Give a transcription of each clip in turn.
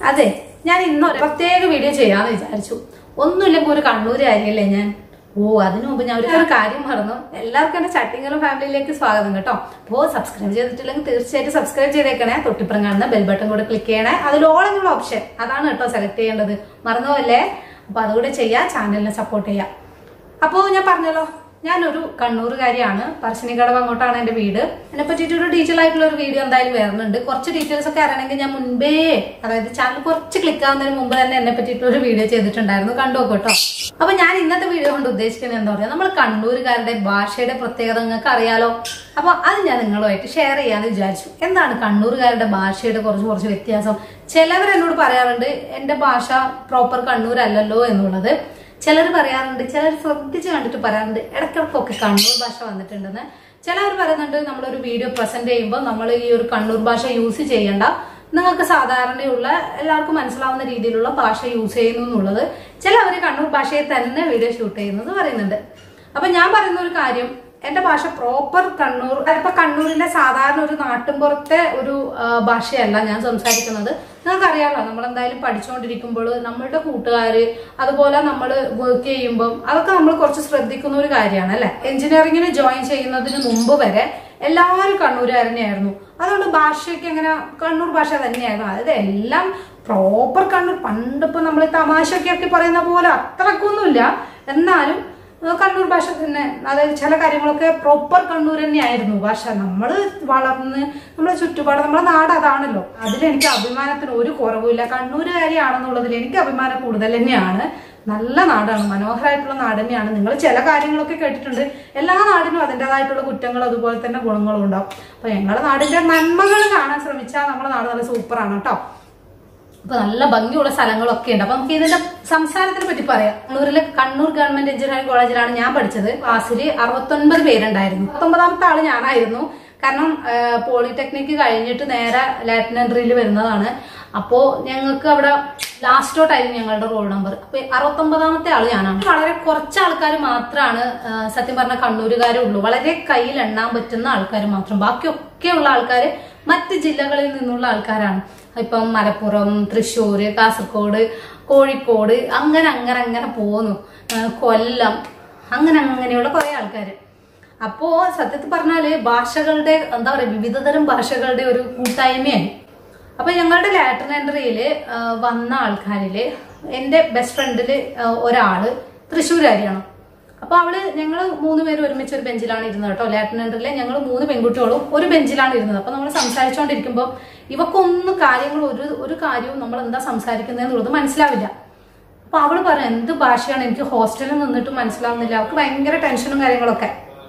അതെ ഞാൻ ഇന്ന് ഒരു പ്രത്യേക വീഡിയോ ചെയ്യാന്ന് വിചാരിച്ചു ഒന്നുമില്ലെങ്കിൽ ഒരു കണ്ണൂരുകാരിയല്ലേ ഞാൻ ഓ അതിനു മുമ്പ് ഞാൻ ഒരു ഒരു കാര്യം മറന്നു എല്ലാവർക്കും എന്റെ ചട്ടിങ്ങലും ഫാമിലിയിലേക്ക് സ്വാഗതം കേട്ടോ അപ്പോൾ സബ്സ്ക്രൈബ് ചെയ്തിട്ടില്ലെങ്കിൽ തീർച്ചയായിട്ടും സബ്സ്ക്രൈബ് ചെയ്തേക്കണേ തൊട്ടിപ്പുറം കാണുന്ന ബെൽ ബട്ടൺ കൂടെ ക്ലിക്ക് ചെയ്യണേ അതിൽ ഓൾ എന്നുള്ള ഓപ്ഷൻ അതാണ് കേട്ടോ സെലക്ട് ചെയ്യേണ്ടത് മറന്നുപോലെ അപ്പൊ അതുകൂടെ ചെയ്യാം ചാനലിനെ സപ്പോർട്ട് ചെയ്യാം അപ്പോൾ ഞാൻ പറഞ്ഞല്ലോ ഞാനൊരു കണ്ണൂറുകാരിയാണ് പറശ്ശിനിക്കടവ് അങ്ങോട്ടാണ് എന്റെ വീട് എന്നെ പറ്റിയിട്ട് ഒരു ഡീറ്റെയിൽ ആയിട്ടുള്ള ഒരു വീഡിയോ എന്തായാലും വരുന്നുണ്ട് കുറച്ച് ഡീറ്റെയിൽസ് ഒക്കെ അറിയണമെങ്കിൽ ഞാൻ മുൻപേ അതായത് ചാനൽ കുറച്ച് ക്ലിക്ക് ആവുന്നതിന് മുമ്പ് തന്നെ എന്നെ പറ്റിയിട്ട് ഒരു വീഡിയോ ചെയ്തിട്ടുണ്ടായിരുന്നു കണ്ടു കേട്ടോ അപ്പൊ ഞാൻ ഇന്നത്തെ വീഡിയോ കൊണ്ട് ഉദ്ദേശിക്കുന്നത് എന്താ പറയുക നമ്മൾ കണ്ണൂരുകാരുടെ ഭാഷയുടെ പ്രത്യേകത നിങ്ങൾക്ക് അറിയാലോ അപ്പൊ അത് ഞാൻ നിങ്ങളുമായിട്ട് ഷെയർ ചെയ്യാന്ന് വിചാരിച്ചു എന്താണ് കണ്ണൂരുകാരുടെ ഭാഷയുടെ കുറച്ച് കുറച്ച് വ്യത്യാസം ചിലവർ എന്നോട് പറയാറുണ്ട് എന്റെ ഭാഷ പ്രോപ്പർ കണ്ണൂരല്ലല്ലോ എന്നുള്ളത് ചിലർ പറയാറുണ്ട് ചിലർ ശ്രദ്ധിച്ച് കണ്ടിട്ട് പറയാറുണ്ട് ഇടയ്ക്കിടയ്ക്കൊക്കെ കണ്ണൂർ ഭാഷ വന്നിട്ടുണ്ടെന്ന് ചിലവർ പറയുന്നുണ്ട് നമ്മളൊരു വീഡിയോ പ്രസന്റ് ചെയ്യുമ്പോൾ നമ്മൾ ഈ ഒരു കണ്ണൂർ ഭാഷ യൂസ് ചെയ്യണ്ട നിങ്ങൾക്ക് സാധാരണയുള്ള എല്ലാവർക്കും മനസ്സിലാവുന്ന രീതിയിലുള്ള ഭാഷ യൂസ് ചെയ്യുന്നു എന്നുള്ളത് ചിലവർ കണ്ണൂർ ഭാഷയെ തന്നെ വീഡിയോ ഷൂട്ട് ചെയ്യുന്നത് പറയുന്നുണ്ട് അപ്പൊ ഞാൻ പറയുന്ന ഒരു കാര്യം എന്റെ ഭാഷ പ്രോപ്പർ കണ്ണൂർ ഇപ്പൊ കണ്ണൂരിലെ സാധാരണ ഒരു നാട്ടിൻപുറത്തെ ഒരു ആ, ഭാഷയല്ല ഞാൻ സംസാരിക്കുന്നത് നിങ്ങൾക്കറിയാമല്ലോ നമ്മൾ എന്തായാലും പഠിച്ചുകൊണ്ടിരിക്കുമ്പോൾ നമ്മളുടെ കൂട്ടുകാര് അതുപോലെ നമ്മൾ വർക്ക് ചെയ്യുമ്പോൾ അതൊക്കെ നമ്മൾ കുറച്ച് ശ്രദ്ധിക്കുന്ന ഒരു കാര്യമാണ് അല്ലെ എഞ്ചിനീയറിംഗിന് ജോയിൻ ചെയ്യുന്നതിന് മുമ്പ് വരെ എല്ലാവരും കണ്ണൂരുകാർ തന്നെയായിരുന്നു അതുകൊണ്ട് ഭാഷയ്ക്ക് എങ്ങനെ കണ്ണൂർ ഭാഷ തന്നെയായിരുന്നു അതായത് എല്ലാം പ്രോപ്പർ കണ്ണൂർ പണ്ടിപ്പോ നമ്മൾ തമാശയൊക്കെ പറയുന്ന പോലെ അത്രക്കൊന്നുമില്ല എന്നാലും ഏഹ് കണ്ണൂർ ഭാഷ തന്നെ അതായത് ചില കാര്യങ്ങളൊക്കെ പ്രോപ്പർ കണ്ണൂർ തന്നെയായിരുന്നു ഭാഷ നമ്മൾ വളർന്ന് നമ്മുടെ ചുറ്റുപാട് നമ്മുടെ നാട് അതാണല്ലോ അതിൽ എനിക്ക് അഭിമാനത്തിന് ഒരു കുറവുമില്ല കണ്ണൂരുകാരിയാണെന്നുള്ളതിൽ എനിക്ക് അഭിമാനം കൂടുതൽ തന്നെയാണ് നല്ല നാടാണ് മനോഹരമായിട്ടുള്ള നാട് തന്നെയാണ് നിങ്ങൾ ചില കാര്യങ്ങളൊക്കെ കേട്ടിട്ടുണ്ട് എല്ലാ നാടിനും അതിൻ്റെതായിട്ടുള്ള കുറ്റങ്ങൾ അതുപോലെ തന്നെ ഗുണങ്ങളും ഉണ്ടാവും അപ്പൊ ഞങ്ങളുടെ നാടിന്റെ നന്മകൾ കാണാൻ ശ്രമിച്ചാൽ നമ്മുടെ നാട് നല്ല സൂപ്പറാണ് കേട്ടോ അപ്പൊ നല്ല ഭംഗിയുള്ള സ്ഥലങ്ങളൊക്കെ ഉണ്ട് അപ്പൊ നമുക്ക് ഇതിന്റെ സംസാരത്തിനെ പറ്റി പറയാം കണ്ണൂരിലെ കണ്ണൂർ ഗവൺമെന്റ് എഞ്ചിനീയറിംഗ് കോളേജിലാണ് ഞാൻ പഠിച്ചത് ക്ലാസ്സിൽ അറുപത്തൊൻപത് പേരുണ്ടായിരുന്നു പത്തൊമ്പതാമത്തെ ആള് ഞാനായിരുന്നു കാരണം പോളിടെക്നിക്ക് കഴിഞ്ഞിട്ട് നേരെ ലാറ്റിൻ എൻട്രിയിൽ വരുന്നതാണ് അപ്പോ ഞങ്ങൾക്ക് അവിടെ ലാസ്റ്റോട്ടായിരുന്നു ഞങ്ങളുടെ റോൾ നമ്പർ അപ്പൊ അറുപത്തൊമ്പതാമത്തെ ആള് ഞാനാണ് വളരെ കുറച്ച് ആൾക്കാർ മാത്രമാണ് ആ, സത്യം പറഞ്ഞ കണ്ണൂരുകാരുള്ളൂ വളരെ കയ്യിൽ എണ്ണാൻ പറ്റുന്ന ആൾക്കാർ മാത്രം ബാക്കിയൊക്കെയുള്ള ആൾക്കാർ മറ്റ് ജില്ലകളിൽ നിന്നുള്ള ആൾക്കാരാണ് ഇപ്പം മലപ്പുറം തൃശ്ശൂര് കാസർഗോഡ് കോഴിക്കോട് അങ്ങനെ അങ്ങനെ അങ്ങനെ പോന്നു ആ, കൊല്ലം അങ്ങനെ അങ്ങനെയുള്ള കുറെ ആൾക്കാര് അപ്പോ സത്യത്തിൽ പറഞ്ഞാല് ഭാഷകളുടെ എന്താ പറയാ വിവിധതരം ഭാഷകളുടെ ഒരു കൂട്ടായ്മയായി അപ്പൊ ഞങ്ങളുടെ ലാറ്റർ എൻട്രിയില് വന്ന ആൾക്കാരില് എന്റെ ബെസ്റ്റ് ഫ്രണ്ടില് ഒരാള് തൃശ്ശൂരുകാരിയാണ് അപ്പൊ അവള് ഞങ്ങൾ മൂന്ന് പേര് ഒരുമിച്ച് ഒരു ബെഞ്ചിലാണ് ഇരുന്നത് കേട്ടോ ലാറ്റിൻ എൻട്രിയിലെ ഞങ്ങൾ മൂന്ന് പെൺകുട്ടികളും ഒരു ബെഞ്ചിലാണ് ഇരുന്നത് അപ്പൊ നമ്മൾ സംസാരിച്ചുകൊണ്ടിരിക്കുമ്പോൾ ഇവക്കൊന്നും കാര്യങ്ങൾ ഒരു ഒരു കാര്യവും നമ്മൾ എന്താ സംസാരിക്കുന്നത് എന്നുള്ളത് മനസ്സിലാവില്ല അപ്പൊ അവള് പറയാം എന്ത് ഭാഷയാണ് എനിക്ക് ഹോസ്റ്റലിൽ നിന്നിട്ട് മനസ്സിലാവുന്നില്ല അവൾക്ക് ഭയങ്കര ടെൻഷനും കാര്യങ്ങളൊക്കെ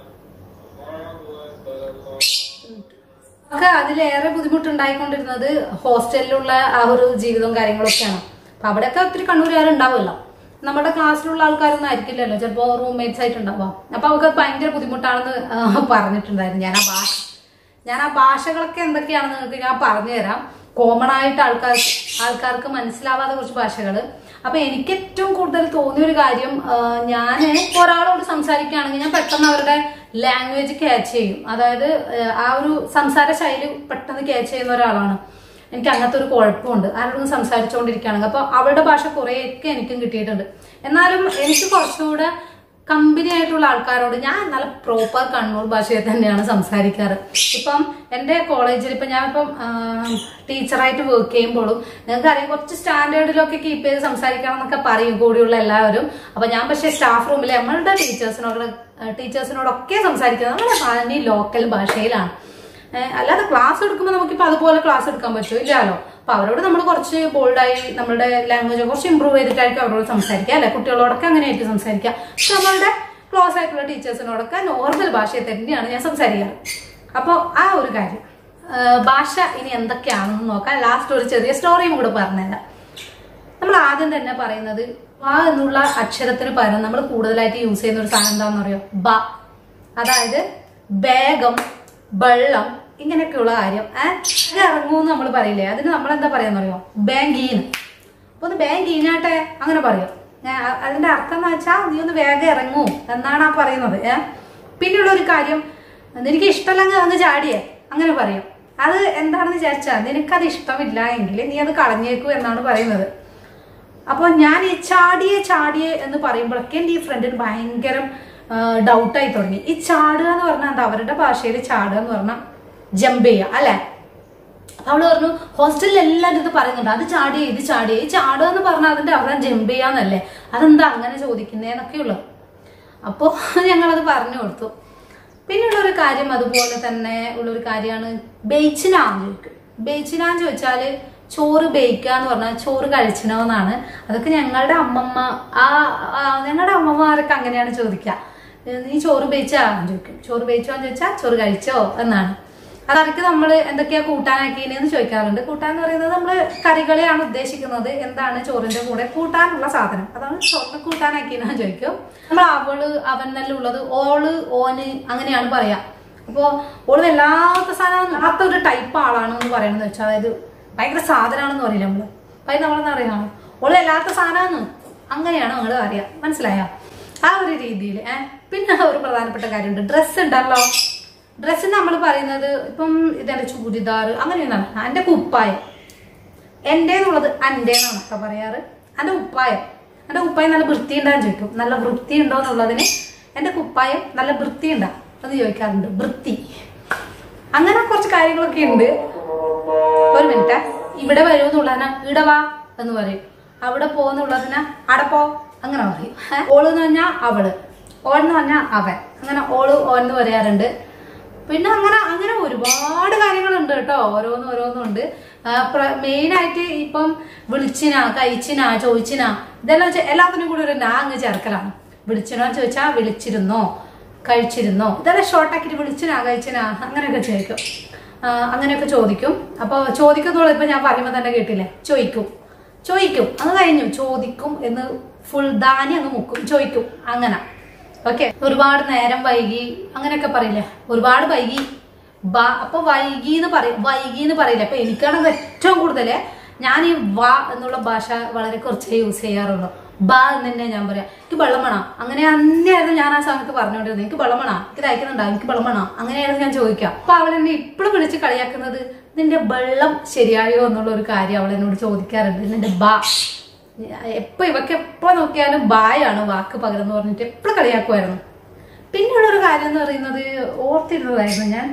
ഒക്കെ അതിലേറെ ബുദ്ധിമുട്ടുണ്ടായിക്കൊണ്ടിരുന്നത് ഹോസ്റ്റലിലുള്ള ആ ഒരു ജീവിതവും കാര്യങ്ങളൊക്കെയാണ് അപ്പൊ അവിടെയൊക്കെ ഒത്തിരി കണ്ണൂരുകാരുണ്ടാവുമല്ലോ നമ്മുടെ ക്ലാസ്സിലുള്ള ആൾക്കാരൊന്നും ആയിരിക്കില്ലല്ലോ ചിലപ്പോ റൂംമേറ്റ്സ് ആയിട്ടുണ്ടാവാം അപ്പൊ അവർക്ക് അത് ഭയങ്കര ബുദ്ധിമുട്ടാണെന്ന് ആ, പറഞ്ഞിട്ടുണ്ടായിരുന്നു ഞാൻ ആ ഭാഷ ഞാൻ ആ ഭാഷകളൊക്കെ എന്തൊക്കെയാണെന്ന് നിങ്ങൾക്ക് ഞാൻ പറഞ്ഞു തരാം കോമൺ ആയിട്ട് ആൾക്കാർ ആൾക്കാർക്ക് മനസ്സിലാവാത്ത കുറച്ച് ഭാഷകൾ അപ്പൊ എനിക്ക് ഏറ്റവും കൂടുതൽ തോന്നിയ ഒരു കാര്യം ഞാൻ ഒരാളോട് സംസാരിക്കുകയാണെങ്കിൽ ഞാൻ പെട്ടെന്ന് അവരുടെ ലാംഗ്വേജ് ക്യാച്ച് ചെയ്യും അതായത് ആ, ആ ഒരു സംസാര ശൈലി പെട്ടെന്ന് ക്യാച്ച് ചെയ്യുന്ന ഒരാളാണ് എനിക്ക് അങ്ങനത്തെ ഒരു കുഴപ്പമുണ്ട് ആരോടും സംസാരിച്ചുകൊണ്ടിരിക്കുകയാണെങ്കിൽ അപ്പൊ അവരുടെ ഭാഷ കുറേയൊക്കെ എനിക്കും കിട്ടിയിട്ടുണ്ട് എന്നാലും എനിക്ക് കുറച്ചുകൂടെ കമ്പനി ആയിട്ടുള്ള ആൾക്കാരോട് ഞാൻ നല്ല പ്രോപ്പർ കണ്ണൂർ ഭാഷയിൽ തന്നെയാണ് സംസാരിക്കാറ് ഇപ്പം എൻ്റെ കോളേജിൽ ഇപ്പം ഞാൻ ഇപ്പം ടീച്ചറായിട്ട് വർക്ക് ചെയ്യുമ്പോഴും നിങ്ങൾക്ക് അറിയാം കുറച്ച് സ്റ്റാൻഡേർഡിലൊക്കെ കീപ്പ് ചെയ്ത് സംസാരിക്കണം എന്നൊക്കെ പറയും കൂടിയുള്ള എല്ലാവരും അപ്പൊ ഞാൻ പക്ഷേ സ്റ്റാഫ് റൂമിൽ നമ്മളുടെ ടീച്ചേഴ്സിനോട് ടീച്ചേഴ്സിനോടൊക്കെ സംസാരിക്കുന്നത് നമ്മുടെ തനി ലോക്കൽ ഭാഷയിലാണ് ഏഹ് അല്ലാതെ ക്ലാസ് എടുക്കുമ്പോൾ നമുക്കിപ്പോൾ അതുപോലെ ക്ലാസ് എടുക്കാൻ പറ്റുമോ ഇല്ലല്ലോ അപ്പൊ അവരോട് നമ്മൾ കുറച്ച് ബോൾഡായി നമ്മുടെ ലാംഗ്വേജ് കുറച്ച് ഇമ്പ്രൂവ് ചെയ്തിട്ടായിരിക്കും അവരോട് സംസാരിക്കുക അല്ലെ കുട്ടികളോടൊക്കെ അങ്ങനെയായിരിക്കും സംസാരിക്കുക പക്ഷെ നമ്മളുടെ ക്ലോസ് ആയിട്ടുള്ള ടീച്ചേഴ്സിനോടൊക്കെ നോർമൽ ഭാഷയിൽ തന്നെയാണ് ഞാൻ സംസാരിക്കാറ് അപ്പോൾ ആ ഒരു കാര്യം ഏഹ് ഭാഷ ഇനി എന്തൊക്കെയാണെന്ന് നോക്കാം ലാസ്റ്റ് ഒരു ചെറിയ സ്റ്റോറിയും കൂടെ പറഞ്ഞുതരാം നമ്മൾ ആദ്യം തന്നെ പറയുന്നത് വ എന്നുള്ള അക്ഷരത്തിന് പകരം നമ്മൾ കൂടുതലായിട്ട് യൂസ് ചെയ്യുന്ന ഒരു സാധനം എന്താണെന്ന് അറിയോ ബ അതായത് വേഗം വെള്ളം ഇങ്ങനെയൊക്കെയുള്ള കാര്യം ഏഹ് ഇറങ്ങൂന്ന് നമ്മൾ പറയില്ലേ അതിന് നമ്മൾ എന്താ പറയാന്നറിയോ ബാങ്കീന് അപ്പൊ ഒന്ന് ബാങ്കീനാട്ടെ അങ്ങനെ പറയും ഏ, അ- അതിന്റെ അർത്ഥം എന്ന് വെച്ചാൽ നീ ഒന്ന് വേഗം ഇറങ്ങൂ എന്നാണ് ആ പറയുന്നത് ഏഹ് പിന്നെയുള്ള ഒരു കാര്യം നിനക്ക് ഇഷ്ടമല്ലെങ്കിൽ അങ്ങ് ചാടിയേ അങ്ങനെ പറയും അത് എന്താണെന്ന് വിചാരിച്ചാൽ നിനക്കത് ഇഷ്ടമില്ല എങ്കിൽ നീ അത് കളഞ്ഞേക്കൂ എന്നാണ് പറയുന്നത് അപ്പോൾ ഞാൻ ഈ ചാടിയെ ചാടിയെ എന്ന് പറയുമ്പോഴൊക്കെ എൻ്റെ ഈ ഫ്രണ്ടിന് ഭയങ്കര ഡൗട്ടായി തുടങ്ങി ഈ ചാടുക എന്ന് പറഞ്ഞാൽ എന്താ അവരുടെ ഭാഷയിൽ ചാടുക എന്ന് പറഞ്ഞാൽ ജമ്പ് ചെയ്യുക അല്ലേ അപ്പൊ അവള് പറഞ്ഞു ഹോസ്റ്റലിൽ എല്ലാവരും ഇത് പറയുന്നുണ്ട് അത് ചാടിയേ ഇത് ചാടിയേ ഈ ചാടുക എന്ന് പറഞ്ഞാൽ അതിന്റെ അവിടെ ജമ്പ് ചെയ്യാന്നല്ലേ അതെന്താ അങ്ങനെ ചോദിക്കുന്നേന്നൊക്കെയുള്ളു അപ്പോൾ ഞങ്ങളത് പറഞ്ഞു കൊടുത്തു പിന്നെയുള്ള ഒരു കാര്യം അതുപോലെ തന്നെ ഉള്ളൊരു കാര്യമാണ് ബേച്ചിനാന്ന് ചോദിക്കും ബേച്ചിനാന്ന് ചോദിച്ചാല് ചോറ് ബേക്കുക എന്ന് പറഞ്ഞാൽ ചോറ് കഴിച്ചണോ എന്നാണ് അതൊക്കെ ഞങ്ങളുടെ അമ്മമ്മ ആ ആ, ഞങ്ങളുടെ അമ്മമാരൊക്കെ അങ്ങനെയാണ് ചോദിക്കുക ഏ, നീ ചോറ് ബേച്ചാന്ന് ചോദിക്കും ചോറ് ബേച്ചോന്ന് ചോദിച്ചാൽ ചോറ് കഴിച്ചോ എന്നാണ് അതവർക്ക് നമ്മൾ എന്തൊക്കെയാ കൂട്ടാനാക്കിയെന്ന് ചോദിക്കാറുണ്ട് കൂട്ടാൻ എന്ന് പറയുന്നത് നമ്മൾ കറികളെയാണ് ഉദ്ദേശിക്കുന്നത് എന്താണ് ചോറിന്റെ കൂടെ കൂട്ടാനുള്ള സാധനം അതാണ് ചോറിന് കൂട്ടാനാക്കിയെന്ന് ചോദിക്കും നമ്മൾ അവള് അവൻ എന്നെല്ലാം ഉള്ളത് ഓള് ഓന് അങ്ങനെയാണ് പറയാ അപ്പോ ഓള് വല്ലാത്ത സാധനം അല്ലാത്ത ഒരു ടൈപ്പ് ആളാണെന്ന് പറയണെന്ന് വെച്ചാൽ അതായത് ഭയങ്കര സാധനമാണെന്ന് പറയില്ല നമ്മള് അപ്പൊ നമ്മളെന്ന് അറിയാമോ ഓള് വല്ലാത്ത സാധനമാണ് അങ്ങനെയാണ് നമ്മൾ അറിയാം മനസ്സിലായോ ആ ഒരു രീതിയിൽ ഏഹ് പിന്നെ ഒരു പ്രധാനപ്പെട്ട കാര്യമുണ്ട് ഡ്രസ്സ് ഉണ്ടല്ലോ ഡ്രസ്സ് നമ്മൾ പറയുന്നത് ഇപ്പം ഇതെന്റെ ചൂരിദാർ അങ്ങനെയൊന്നല്ല എന്റെ കുപ്പായം എന്റേന്നുള്ളത് അന്റേന്നാണ് ഒക്കെ പറയാറ് എന്റെ കുപ്പായം എന്റെ കുപ്പായം നല്ല വൃത്തി ഉണ്ടാന്ന് ചോദിക്കും നല്ല വൃത്തി ഉണ്ടോ എന്നുള്ളതിന് എന്റെ കുപ്പായം നല്ല വൃത്തി ഉണ്ടാ അത് ചോദിക്കാറുണ്ട് വൃത്തി അങ്ങനെ കുറച്ച് കാര്യങ്ങളൊക്കെ ഉണ്ട് ഒരു മിനിറ്റ് ഇവിടെ വരൂ എന്നുള്ളതിനാ ഇവിടെ വാ എന്ന് പറയും അവിടെ പോകുന്നുള്ളതിനാ അവിടെ പോ അങ്ങനെ പറയും ഏ? ഓള് എന്ന് പറഞ്ഞാൽ അവള് ഓൻ എന്ന് പറഞ്ഞാൽ അവൻ അങ്ങനെ ഓള് ഓൻ എന്ന് പറയാറുണ്ട് പിന്നെ അങ്ങനെ അങ്ങനെ ഒരുപാട് കാര്യങ്ങളുണ്ട് കേട്ടോ ഓരോന്നും ഓരോന്നും ഉണ്ട് മെയിൻ ആയിട്ട് ഇപ്പം വിളിച്ചിനാ കഴിച്ചിനാ ചോദിച്ചിനാ ഇതെല്ലാം വെച്ചാൽ എല്ലാത്തിനും കൂടി ഒരു നാ അങ്ങ് ചേർക്കലാണ് വിളിച്ചിനോ ചോദിച്ചാ വിളിച്ചിരുന്നോ കഴിച്ചിരുന്നോ ഇതെല്ലാം ഷോർട്ടാക്കിയിട്ട് വിളിച്ചിനാ കഴിച്ചിനാ അങ്ങനെയൊക്കെ ചോദിക്കും ആ, അങ്ങനെയൊക്കെ ചോദിക്കും അപ്പോൾ ചോദിക്കുന്നുള്ളത് ഇപ്പൊ ഞാൻ പറയുമ്പോൾ തന്നെ കേട്ടില്ലേ ചോദിക്കും ചോദിക്കും അത് കഴിഞ്ഞു ചോദിക്കും എന്ന് ഫുൾ ധാന്യം അങ്ങ് മുക്കും ചോദിക്കും അങ്ങനെ ഓക്കെ ഒരുപാട് നേരം വൈകി അങ്ങനെയൊക്കെ പറയില്ലേ ഒരുപാട് വൈകി ബാ അപ്പൊ വൈകി എന്ന് പറയും വൈകി എന്ന് പറയില്ല അപ്പൊ എനിക്കാണത് ഏറ്റവും കൂടുതൽ ഞാൻ ഈ വ എന്നുള്ള ഭാഷ വളരെ കുറച്ചേ യൂസ് ചെയ്യാറുള്ളൂ ബ എന്ന് തന്നെ ഞാൻ പറയാം എനിക്ക് വെള്ളം വേണം അങ്ങനെ തന്നെയായിരുന്നു ഞാൻ ആ സമയത്ത് പറഞ്ഞുകൊണ്ടിരുന്നത് എനിക്ക് വെള്ളം വേണം എനിക്ക് തയ്ക്കുന്നുണ്ടോ എനിക്ക് വെള്ളം വേണം അങ്ങനെയായിരുന്നു ഞാൻ ചോദിക്കുക അപ്പൊ അവൾ എന്നെ ഇപ്പോഴും വിളിച്ച് കളിയാക്കുന്നത് നിന്റെ വെള്ളം ശരിയായോ എന്നുള്ള ഒരു കാര്യം അവൾ എന്നോട് ചോദിക്കാറുണ്ട് നിന്റെ ബാ എപ്പോ ഇവക്ക് എപ്പോ നോക്കിയാലും ബായാണ് വാക്ക് പകരെന്ന് പറഞ്ഞിട്ട് എപ്പോഴും കളിയാക്കുമായിരുന്നു പിന്നെയുള്ള ഒരു കാര്യം എന്ന് പറയുന്നത് ഓർത്തിരുന്നതായിരുന്നു ഞാൻ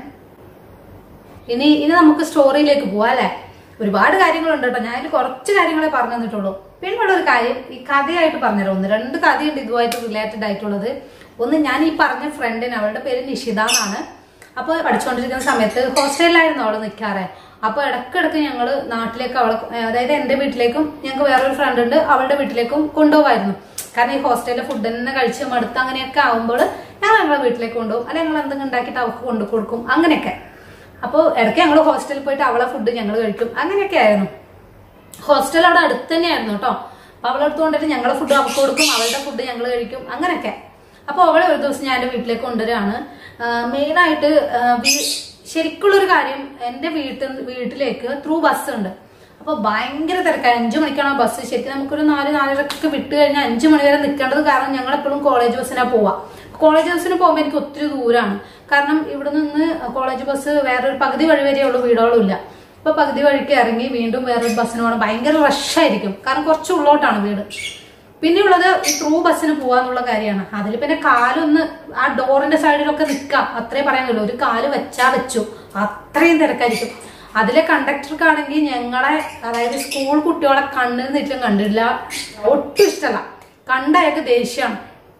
ഇനി ഇനി നമുക്ക് സ്റ്റോറിയിലേക്ക് പോവാം അല്ലെ ഒരുപാട് കാര്യങ്ങളുണ്ട് കേട്ടോ ഞാൻ ഇതിൽ കുറച്ച് കാര്യങ്ങളെ പറഞ്ഞു തന്നിട്ടുള്ളൂ പിന്നെയുള്ള ഒരു കാര്യം ഈ കഥയായിട്ട് പറഞ്ഞുതരാം ഒന്ന് രണ്ട് കഥയുണ്ട് ഇതുമായിട്ട് റിലേറ്റഡ് ആയിട്ടുള്ളത് ഒന്ന് ഞാൻ ഈ പറഞ്ഞ ഫ്രണ്ടിന് അവളുടെ പേര് നിഷിത എന്നാണ് അപ്പോൾ പഠിച്ചുകൊണ്ടിരിക്കുന്ന സമയത്ത് ഹോസ്റ്റലിലായിരുന്നു അവള് നിൽക്കാറ് അപ്പോൾ ഇടക്കിടക്ക് ഞങ്ങൾ നാട്ടിലേക്ക് അവളെ അതായത് എൻ്റെ വീട്ടിലേക്കും ഞങ്ങൾക്ക് വേറൊരു ഫ്രണ്ട് ഉണ്ട് അവളുടെ വീട്ടിലേക്കും കൊണ്ടുപോകായിരുന്നു കാരണം ഈ ഹോസ്റ്റലിലെ ഫുഡ് തന്നെ കഴിച്ച് മടുത്ത് അങ്ങനെയൊക്കെ ആകുമ്പോൾ ഞങ്ങൾ ഞങ്ങളെ വീട്ടിലേക്ക് കൊണ്ടുപോകും അല്ലെങ്കിൽ ഞങ്ങൾ എന്തെങ്കിലും ഉണ്ടാക്കിയിട്ട് അവൾക്ക് കൊണ്ടു കൊടുക്കും അങ്ങനെയൊക്കെ അപ്പോൾ ഇടയ്ക്ക് ഞങ്ങൾ ഹോസ്റ്റലിൽ പോയിട്ട് അവളെ ഫുഡ് ഞങ്ങൾ കഴിക്കും അങ്ങനെയൊക്കെ ആയിരുന്നു ഹോസ്റ്റൽ അവിടെ അടുത്ത് തന്നെയായിരുന്നു കേട്ടോ അപ്പൊ അവളെ അടുത്ത് കൊണ്ടിട്ട് ഞങ്ങളെ ഫുഡ് അവൾക്ക് കൊടുക്കും അവളുടെ ഫുഡ് ഞങ്ങൾ കഴിക്കും അങ്ങനെയൊക്കെ അപ്പോൾ അവളെ ഒരു ദിവസം ഞാൻ എൻ്റെ വീട്ടിലേക്ക് കൊണ്ടുവരികയാണ് മെയിനായിട്ട് ശരിക്കുള്ളൊരു കാര്യം എൻ്റെ വീട്ടിൽ വീട്ടിലേക്ക് ത്രൂ ബസ് ഉണ്ട് അപ്പോൾ ഭയങ്കര തിരക്കാണ് അഞ്ചു മണിക്കാണ് ആ ബസ് ശരിക്കും നമുക്കൊരു നാല് നാലരക്കൊക്കെ വിട്ട് കഴിഞ്ഞാൽ അഞ്ചു മണി വരെ നിൽക്കേണ്ടത് കാരണം ഞങ്ങൾ എപ്പോഴും കോളേജ് ബസ്സിനാണ് പോവാ കോളേജ് ബസ്സിന് പോകുമ്പോൾ എനിക്ക് ഒത്തിരി ദൂരമാണ് കാരണം ഇവിടെ നിന്ന് കോളേജ് ബസ് വേറൊരു പകുതി വഴി വരെയുള്ള വീടുകളും ഇല്ല അപ്പൊ പകുതി വഴിക്ക് ഇറങ്ങി വീണ്ടും വേറൊരു ബസ്സിന് പോകണം ഭയങ്കര റഷായിരിക്കും കാരണം കുറച്ച് ഉള്ളോട്ടാണ് വീട് പിന്നെയുള്ളത് ഈ ത്രൂ ബസ്സിന് പോവാന്നുള്ള കാര്യമാണ് അതിൽ പിന്നെ കാലൊന്ന് ആ ഡോറിന്റെ സൈഡിലൊക്കെ നിൽക്കാം അത്രേ പറയാനുള്ളൂ ഒരു കാല് വെച്ചാ വെച്ചു അത്രയും തിരക്കായിരിക്കും അതിലെ കണ്ടക്ടർക്കാണെങ്കിൽ ഞങ്ങളെ അതായത് സ്കൂൾ കുട്ടികളെ കണ്ണിൽ നിന്നിട്ടും കണ്ടില്ല ഒട്ടും ഇഷ്ടമല്ല കണ്ടയൊക്കെ ദേഷ്യമാണ്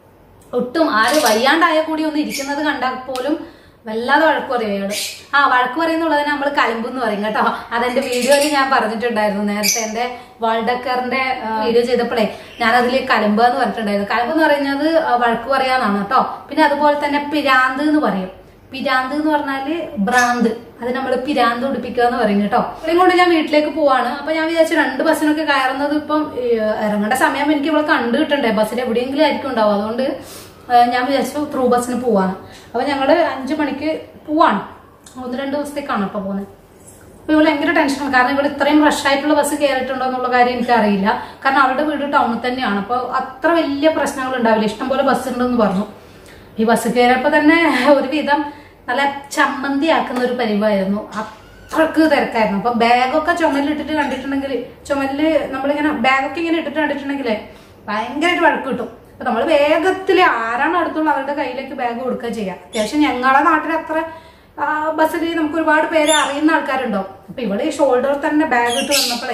ഒട്ടും ആര് വയ്യാണ്ടായ കൂടി ഒന്ന് ഇരിക്കുന്നത് കണ്ടാൽ പോലും വല്ലാതെ വഴക്ക് പറയും അയാള് ആ വഴക്ക് പറയുന്നുള്ളതിന് നമ്മൾ കലമ്പ് എന്ന് പറയും കേട്ടോ അതെന്റെ വീഡിയോയിൽ ഞാൻ പറഞ്ഞിട്ടുണ്ടായിരുന്നു നേരത്തെ എന്റെ വാൾഡക്കറിന്റെ വീഡിയോ ചെയ്തപ്പോഴേ ഞാൻ അതിൽ കലമ്പ് എന്ന് പറഞ്ഞിട്ടുണ്ടായിരുന്നു കലമ്പ് എന്ന് പറയുന്നത് ആ, വഴക്ക് പറയാന്നാണ് കേട്ടോ പിന്നെ അതുപോലെ തന്നെ പിരാന്ത് എന്ന് പറയും പിരാന്ത് എന്ന് പറഞ്ഞാല് ഭ്രാന്ത് അത് നമ്മൾ പിരാന്ത് ഉടിപ്പിക്കുക എന്ന് പറയും കേട്ടോ ഇത്രയും കൊണ്ട് ഞാൻ വീട്ടിലേക്ക് പോവാണ് അപ്പൊ ഞാൻ വിചാരിച്ചു രണ്ട് ബസ്സിനൊക്കെ കയറുന്നത് ഇപ്പം ഏ, ഇറങ്ങേണ്ട സമയം എനിക്ക് ഇവിടെ കണ്ടു കിട്ടണ്ടേ ബസ്സിൽ എവിടെയെങ്കിലും ആയിരിക്കും ഉണ്ടാവും അതുകൊണ്ട് ഏ, ഞാൻ വിചാരിച്ചു ത്രൂ ബസ്സിന് പോവാണ് അപ്പൊ ഞങ്ങള് അഞ്ചു മണിക്ക് പോവാണ് ഒന്ന് രണ്ട് ദിവസത്തേക്കാണ് ഇപ്പൊ പോകുന്നത് അപ്പൊ ഇവള് ഭയങ്കര ടെൻഷനാണ് കാരണം ഇവിടെ ഇത്രയും റഷ് ആയിട്ടുള്ള ബസ് കയറിയിട്ടുണ്ടോ എന്നുള്ള കാര്യം എനിക്ക് അറിയില്ല കാരണം അവളുടെ വീട് ടൗണിൽ തന്നെയാണ് അപ്പൊ അത്ര വലിയ പ്രശ്നങ്ങൾ ഉണ്ടാവില്ല ഇഷ്ടംപോലെ ബസ് ഉണ്ടെന്ന് പറഞ്ഞു ഈ ബസ് കയറിയപ്പോ തന്നെ ഒരുവിധം നല്ല ചമ്മന്തി ആക്കുന്ന ഒരു പരിവായിരുന്നു അത്രക്ക് തിരക്കായിരുന്നു അപ്പൊ ബാഗൊക്കെ ചുമലിട്ടിട്ട് കണ്ടിട്ടുണ്ടെങ്കിൽ ചുമലില് നമ്മളിങ്ങനെ ബാഗൊക്കെ ഇങ്ങനെ ഇട്ടിട്ട് കണ്ടിട്ടുണ്ടെങ്കിലേ ഭയങ്കരമായിട്ട് വഴക്ക് കിട്ടും അപ്പൊ നമ്മൾ വേഗത്തിൽ ആരാണ് അടുത്തുള്ള അവരുടെ കയ്യിലേക്ക് ബാഗ് കൊടുക്കുക ചെയ്യുക അത്യാവശ്യം ഞങ്ങളുടെ നാട്ടിൽ അത്ര ബസ്സിൽ നമുക്ക് ഒരുപാട് പേര് അറിയുന്ന ആൾക്കാരുണ്ടാവും അപ്പൊ ഇവിടെ ഈ ഷോൾഡറിൽ തന്നെ ബാഗ് ഇട്ട് വന്നപ്പോഴേ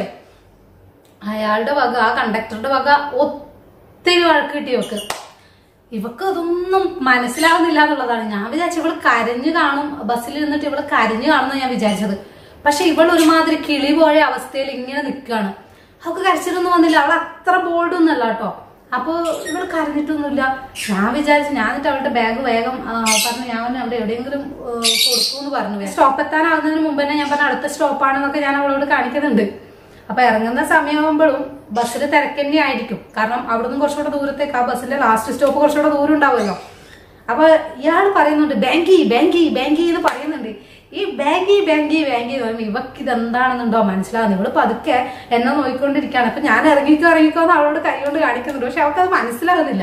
അയാളുടെ വക ആ കണ്ടക്ടറുടെ വക ഒത്തിരി വഴക്ക് കിട്ടി ഇവക്ക് ഇവക്ക് അതൊന്നും മനസ്സിലാവുന്നില്ല എന്നുള്ളതാണ് ഞാൻ വിചാരിച്ചു ഇവള് കരഞ്ഞു കാണും ബസ്സിൽ ഇരുന്നിട്ട് ഇവള് കരഞ്ഞു കാണുന്ന ഞാൻ വിചാരിച്ചത് പക്ഷെ ഇവൾ ഒരുമാതിരി കിളി പോയ അവസ്ഥയിൽ ഇങ്ങനെ നിൽക്കുകയാണ് അവൾക്ക് കരച്ചിലൊന്നും വന്നില്ല അവൾ അത്ര ബോൾഡ് ഒന്നല്ല കേട്ടോ അപ്പൊ ഇവൾ കരഞ്ഞിട്ടൊന്നുമില്ല ഞാൻ വിചാരിച്ചു ഞാൻ എന്നിട്ട് അവളുടെ ബാഗ് വേഗം ആ, പറഞ്ഞു ഞാൻ പറഞ്ഞു അവിടെ എവിടെയെങ്കിലും കൊടുക്കൂ എന്ന് പറഞ്ഞു സ്റ്റോപ്പ് എത്താനാകുന്നതിന് മുമ്പ് തന്നെ ഞാൻ പറഞ്ഞ അടുത്ത സ്റ്റോപ്പാണെന്നൊക്കെ ഞാൻ അവളോട് കാണിക്കുന്നുണ്ട് അപ്പൊ ഇറങ്ങുന്ന സമയമാകുമ്പോഴും ബസ്സിൽ തിരക്ക് തന്നെ ആയിരിക്കും കാരണം അവിടുന്ന് കുറച്ചുകൂടെ ദൂരത്തേക്ക് ആ ബസ്സിന്റെ ലാസ്റ്റ് സ്റ്റോപ്പ് കുറച്ചുകൂടെ ദൂരം ഉണ്ടാവുമല്ലോ അപ്പൊ ഇയാൾ പറയുന്നുണ്ട് ബാങ്കി ബാങ്കി ബാങ്കി എന്ന് പറയുന്നുണ്ട് ഈ ബാങ്കി ബാങ്കി ബാങ്കി എന്ന് പറയുമ്പോൾ ഇവക്ക് ഇത് എന്താണെന്നുണ്ടോ മനസ്സിലാവുന്നത് ഇവള് പതുക്കെ എന്നെ നോക്കിക്കൊണ്ടിരിക്കുകയാണ് അപ്പൊ ഞാൻ ഇറങ്ങിക്കോ ഇറങ്ങിക്കോ എന്ന് അവളോട് കൈ കൊണ്ട് കാണിക്കുന്നുണ്ട് പക്ഷെ അവൾക്ക് അത് മനസ്സിലാകുന്നില്ല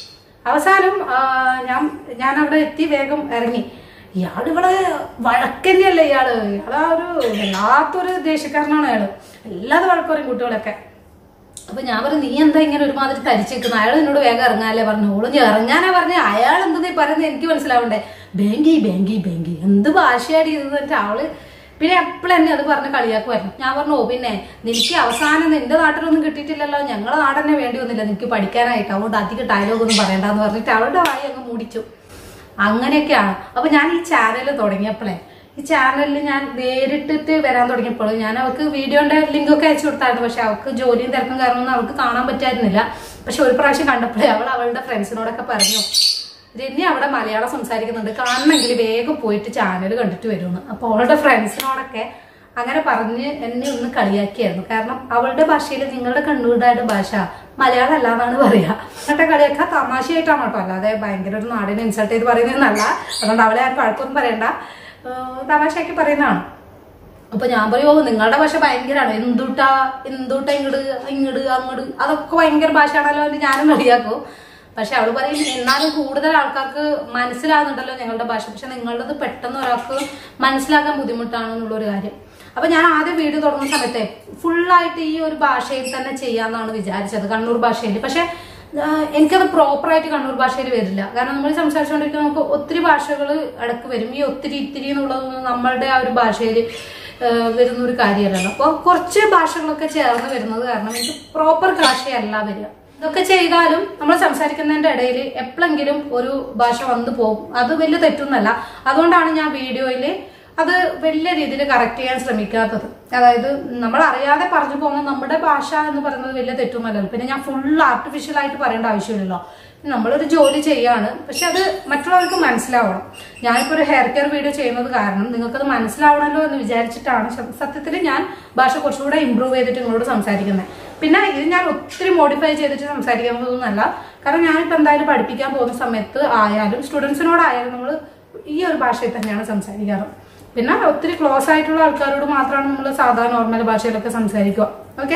അവസാനം ആ, ഞാൻ ഞാൻ അവിടെ എത്തി വേഗം ഇറങ്ങി ഇയാൾ ഇവിടെ വഴക്കന്നെയല്ലേ ഇയാള് ഇയാളാ ഒരു വല്ലാത്തൊരു ദേഷ്യക്കാരനാണ് അയാള് എല്ലാതും വഴക്ക് പറയും കുട്ടികളൊക്കെ അപ്പൊ ഞാൻ പറഞ്ഞു നീ എന്താ ഇങ്ങനെ ഒരുമാതിരി തരിച്ചേക്കുന്നത് അയാൾ എന്നോട് വേഗം ഇറങ്ങാനല്ലേ പറഞ്ഞു ഓള് ഞാൻ ഇറങ്ങാനാ പറഞ്ഞ അയാൾ എന്ത് നീ പറയുന്നത് എനിക്ക് മനസ്സിലാവണ്ടേ ബാങ്കി ബാങ്കി ബാങ്കി എന്ത് ഭാഷയാടി ഇത് എന്നിട്ട് അവള് പിന്നെ എപ്പോഴും എന്നെ അത് പറഞ്ഞ് കളിയാക്കുമായിരുന്നു ഞാൻ പറഞ്ഞു ഓ പിന്നെ നിനക്ക് അവസാനം നിന്റെ നാട്ടിലൊന്നും കിട്ടിയിട്ടില്ലല്ലോ ഞങ്ങളെ നാടെന്നെ വേണ്ടി വന്നില്ല നിനക്ക് പഠിക്കാനായിട്ട് അതുകൊണ്ട് അധികം ഡയലോഗ് ഒന്നും പറയണ്ടെന്ന് പറഞ്ഞിട്ട് അവളുടെ വായി അങ്ങ് മൂടിച്ചു അങ്ങനെയൊക്കെയാണ് അപ്പൊ ഞാൻ ഈ ചാനൽ തുടങ്ങിയപ്പോഴേ ഈ ചാനലിൽ ഞാൻ നേരിട്ടിട്ട് വരാൻ തുടങ്ങിയപ്പോൾ ഞാൻ അവൾക്ക് വീഡിയോന്റെ ലിങ്ക് ഒക്കെ അയച്ചു കൊടുത്തായിരുന്നു പക്ഷെ അവൾക്ക് ജോലിയും തിരക്കും കാരണമൊന്നും അവൾക്ക് കാണാൻ പറ്റായിരുന്നില്ല പക്ഷെ ഒരു പ്രാവശ്യം കണ്ടപ്പോഴേ അവൾ അവളുടെ ഫ്രണ്ട്സിനോടൊക്കെ പറഞ്ഞു രന്യ അവിടെ മലയാളം സംസാരിക്കുന്നുണ്ട് കാണണമെങ്കിൽ വേഗം പോയിട്ട് ചാനൽ കണ്ടിട്ട് വരുമെന്ന് അപ്പോൾ അവളുടെ ഫ്രണ്ട്സിനോടൊക്കെ അങ്ങനെ പറഞ്ഞ് എന്നെ ഒന്ന് കളിയാക്കിയായിരുന്നു കാരണം അവളുടെ ഭാഷയിൽ നിങ്ങളുടെ കണ്ണൂരുടാരുടെ ഭാഷ മലയാളം അല്ല എന്നാണ് പറയാ എന്നിട്ട് കളിയാക്കുക തമാശയായിട്ടാണ് കേട്ടോ അല്ലാതെ ഭയങ്കര ഒരു നാടിനെ ഇൻസൾട്ട് ചെയ്ത് പറയുന്നതെന്നല്ല അതുകൊണ്ട് അവളെ ആരും വഴക്കൊന്നും പറയണ്ട ഏഹ് തമാശയാക്കി പറയുന്നതാണ് അപ്പൊ ഞാൻ പറയുമോ നിങ്ങളുടെ ഭാഷ ഭയങ്കരമാണ് എന്തുട്ടാ എന്തുട്ടാ ഇങ്ങട് ഇങ്ങട് അങ്ങട് അതൊക്കെ ഭയങ്കര ഭാഷയാണല്ലോ എന്ന് ഞാനും കളിയാക്കും പക്ഷെ അവള് പറയും എന്നാലും കൂടുതൽ ആൾക്കാർക്ക് മനസ്സിലാകുന്നുണ്ടല്ലോ ഞങ്ങളുടെ ഭാഷ പക്ഷെ നിങ്ങളുടേത് പെട്ടെന്ന് ഒരാൾക്ക് മനസ്സിലാക്കാൻ ബുദ്ധിമുട്ടാണെന്നുള്ളൊരു കാര്യം അപ്പൊ ഞാൻ ആദ്യം വീഡിയോ തുടങ്ങുന്ന സമയത്തെ ഫുള്ളായിട്ട് ഈ ഒരു ഭാഷയിൽ തന്നെ ചെയ്യാന്നാണ് വിചാരിച്ചത് കണ്ണൂർ ഭാഷയിൽ പക്ഷെ ആഹ് എനിക്കത് പ്രോപ്പറായിട്ട് കണ്ണൂർ ഭാഷയിൽ വരില്ല കാരണം നമ്മൾ സംസാരിച്ചുകൊണ്ടിരിക്കുമ്പോൾ നമുക്ക് ഒത്തിരി ഭാഷകൾ ഇടക്ക് വരും ഈ ഒത്തിരി ഇത്തിരി എന്നുള്ളതൊന്നും നമ്മളുടെ ആ ഒരു ഭാഷയിൽ വരുന്ന ഒരു കാര്യമല്ലല്ലോ അപ്പോൾ കുറച്ച് ഭാഷകളൊക്കെ ചേർന്ന് വരുന്നത് കാരണം എനിക്ക് പ്രോപ്പർ ഭാഷയല്ല വരിക ഇതൊക്കെ ചെയ്താലും നമ്മൾ സംസാരിക്കുന്നതിന്റെ ഇടയിൽ എപ്പോഴെങ്കിലും ഒരു ഭാഷ വന്നു പോകും അത് വലിയ തെറ്റൊന്നല്ല അതുകൊണ്ടാണ് ഞാൻ വീഡിയോയിൽ അത് വലിയ രീതിയിൽ കറക്റ്റ് ചെയ്യാൻ ശ്രമിക്കാത്തത് അതായത് നമ്മൾ അറിയാതെ പറഞ്ഞു പോകുന്ന നമ്മുടെ ഭാഷ എന്ന് പറയുന്നത് വലിയ തെറ്റൊന്നുമല്ലല്ലോ പിന്നെ ഞാൻ ഫുൾ ആർട്ടിഫിഷ്യൽ ആയിട്ട് പറയേണ്ട ആവശ്യമില്ലല്ലോ നമ്മളൊരു ജോലി ചെയ്യാണ് പക്ഷെ അത് മറ്റുള്ളവർക്ക് മനസ്സിലാവണം ഞാനിപ്പോൾ ഒരു ഹെയർ കെയർ വീഡിയോ ചെയ്യുന്നത് കാരണം നിങ്ങൾക്കത് മനസ്സിലാവണമല്ലോ എന്ന് വിചാരിച്ചിട്ടാണ് സത്യത്തിൽ ഞാൻ ഭാഷ കുറച്ചുകൂടെ ഇമ്പ്രൂവ് ചെയ്തിട്ട് നിങ്ങളോട് സംസാരിക്കുന്നത് പിന്നെ ഇത് ഞാൻ ഒത്തിരി മോഡിഫൈ ചെയ്തിട്ട് സംസാരിക്കുന്നതൊന്നുമല്ല കാരണം ഞാനിപ്പോൾ എന്തായാലും പഠിപ്പിക്കാൻ പോകുന്ന സമയത്ത് ആയാലും സ്റ്റുഡൻസിനോടായാലും നമ്മൾ ഈ ഒരു ഭാഷയിൽ തന്നെയാണ് സംസാരിക്കാറ് പിന്നെ ഒത്തിരി ക്ലോസ് ആയിട്ടുള്ള ആൾക്കാരോട് മാത്രമാണ് നമ്മൾ സാധാരണ നോർമൽ ഭാഷയിലൊക്കെ സംസാരിക്കുക ഓക്കെ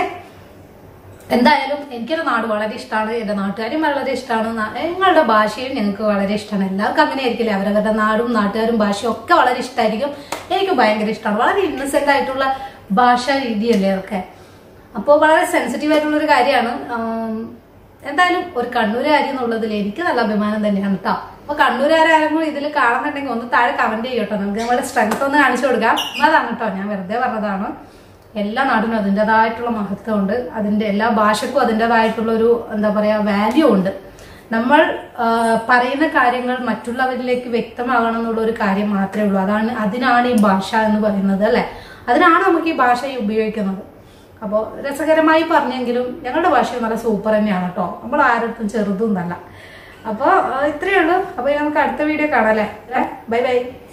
എന്തായാലും എനിക്കൊരു നാട് വളരെ ഇഷ്ടമാണ് എൻ്റെ നാട്ടുകാരും വളരെ ഇഷ്ടമാണ് നാ- ഞങ്ങളുടെ ഭാഷയും ഞങ്ങൾക്ക് വളരെ ഇഷ്ടമാണ് എല്ലാവർക്കും അങ്ങനെ ആയിരിക്കില്ലേ അവരവരുടെ നാടും നാട്ടുകാരും ഭാഷയും ഒക്കെ വളരെ ഇഷ്ടമായിരിക്കും എനിക്ക് ഭയങ്കര ഇഷ്ടമാണ് വളരെ ഇന്നസെന്റ് ആയിട്ടുള്ള ഭാഷാ രീതിയല്ലേ അതൊക്കെ അപ്പോൾ വളരെ സെൻസിറ്റീവ് ആയിട്ടുള്ള ഒരു കാര്യമാണ് ആം, എന്തായാലും ഒരു കണ്ണൂരുകാരി എന്നുള്ളതിൽ എനിക്ക് നല്ല അഭിമാനം തന്നെയാണ് കേട്ടോ അപ്പൊ കണ്ണൂരുകാരും ഇതിൽ കാണുന്നുണ്ടെങ്കിൽ ഒന്ന് താഴെ കമന്റ് ചെയ്യട്ടോ നമുക്ക് നമ്മുടെ സ്ട്രെങ്ത് ഒന്ന് കാണിച്ചു കൊടുക്കാം അതാണ് കേട്ടോ ഞാൻ വെറുതെ പറഞ്ഞതാണ് എല്ലാ നാടിനും അതിൻ്റെതായിട്ടുള്ള മഹത്വമുണ്ട് അതിൻ്റെ എല്ലാ ഭാഷക്കും അതിൻ്റെതായിട്ടുള്ള ഒരു എന്താ പറയുക വാല്യൂ ഉണ്ട് നമ്മൾ ആ, പറയുന്ന കാര്യങ്ങൾ മറ്റുള്ളവരിലേക്ക് വ്യക്തമാകണം എന്നുള്ള ഒരു കാര്യം മാത്രമേ ഉള്ളൂ അതാണ് അതിനാണ് ഈ ഭാഷ എന്ന് പറയുന്നത് അല്ലെ അതിനാണ് നമുക്ക് ഈ ഭാഷ ഉപയോഗിക്കുന്നത് അപ്പോൾ രസകരമായി പറഞ്ഞെങ്കിലും ഞങ്ങളുടെ ഭാഷ നല്ല സൂപ്പർ തന്നെയാണ് കേട്ടോ നമ്മൾ ആരുടെ ചെറുതും നല്ല അപ്പോൾ ഇത്രയേ ഉള്ളൂ അപ്പോൾ നമുക്ക് അടുത്ത വീഡിയോ കാണാം അല്ലേ ബൈ ബൈ